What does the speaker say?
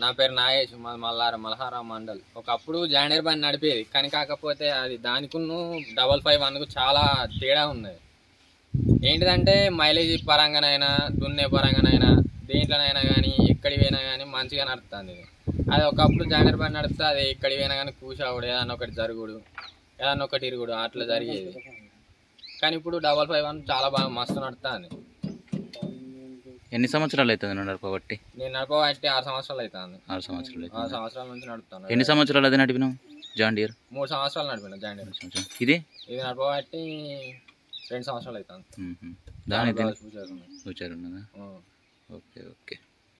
నా పేరు నాగేష్ మా మల్లార మల్హారా మండల్ ఒకప్పుడు జాండీర్ బండి నడిపేది కానీ కాకపోతే అది దానికును డబల్ ఫైవ్ వన్కు చాలా తేడా ఉన్నది ఏంటిదంటే మైలేజ్ పరంగానైనా దున్నే పరంగానైనా దేంట్లోనైనా కానీ ఎక్కడికి పోయినా కానీ మంచిగా నడుస్తుంది ఇది అది ఒకప్పుడు జాండీర్ బండి నడిపితే అది ఎక్కడికి పోయినా కానీ కూసావుడు ఏదన్నా ఒకటి జరుగుడు ఏదన్నా ఒకటి ఇరుగుడు అట్లా జరిగేది కానీ ఇప్పుడు డబల్ ఫైవ్ వన్ చాలా బాగా మస్తు నడుస్తుంది ఎన్ని సంవత్సరాలు అవుతుంది నువ్వు నడపబట్టి నేను నడపబట్టి ఆరు సంవత్సరాలు అవుతుంది ఆరు సంవత్సరాలు ఆరు అవుతుంది సంవత్సరాల నుంచి నడుపుతాను ఎన్ని సంవత్సరాలు అది నడిపినావు జాన్ డియర్ మూడు సంవత్సరాలు నడిపిన జాండీర్ సంవత్సరం ఇది ఇది నడపబట్టి రెండు సంవత్సరాలు అవుతుంది మ్మ్. దాని చాలా బాగా చూసారు. ఫ్యూచర్ ఉన్నదా ఆ. Okay okay